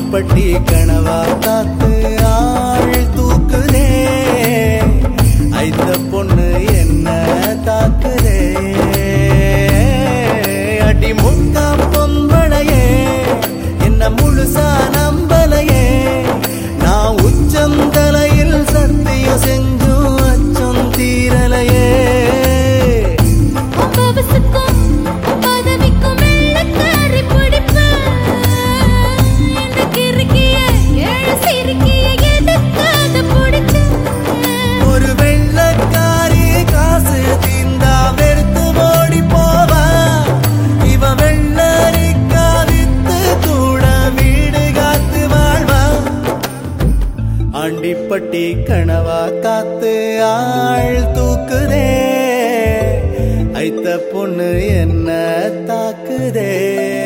ஆண்டிப்பட்டி கனவா காத்து ஆள் தூக்குதே ஐத்த பொண்ணு என்ன தாக்குதே அடி முக்கா பொம்பளையே என்ன முழுசா நம்பலையே நான் உச்சம் தலையில் சத்தியம் செஞ்சும் அச்சம் தீரலையே பவசுக்கும் பதவிக்கும் வெள்ளக்காரி பிடிப்பு இந்த கிறுக்கிய ஏழு சிறுக்கிய எதுக்காக பிடிச்சு ஒரு வெள்ளக்காரி காசு தீந்தா வெறுத்து ஓடி போவா இவ வெள்ளரிக்கா வித்து கூட வீடு காத்து வாழ்வா ஆண்டிப்பட்டி கனவா காத்து ஆள் தூக்குதே ஐத்த பொண்ணு என்ன தாக்குதே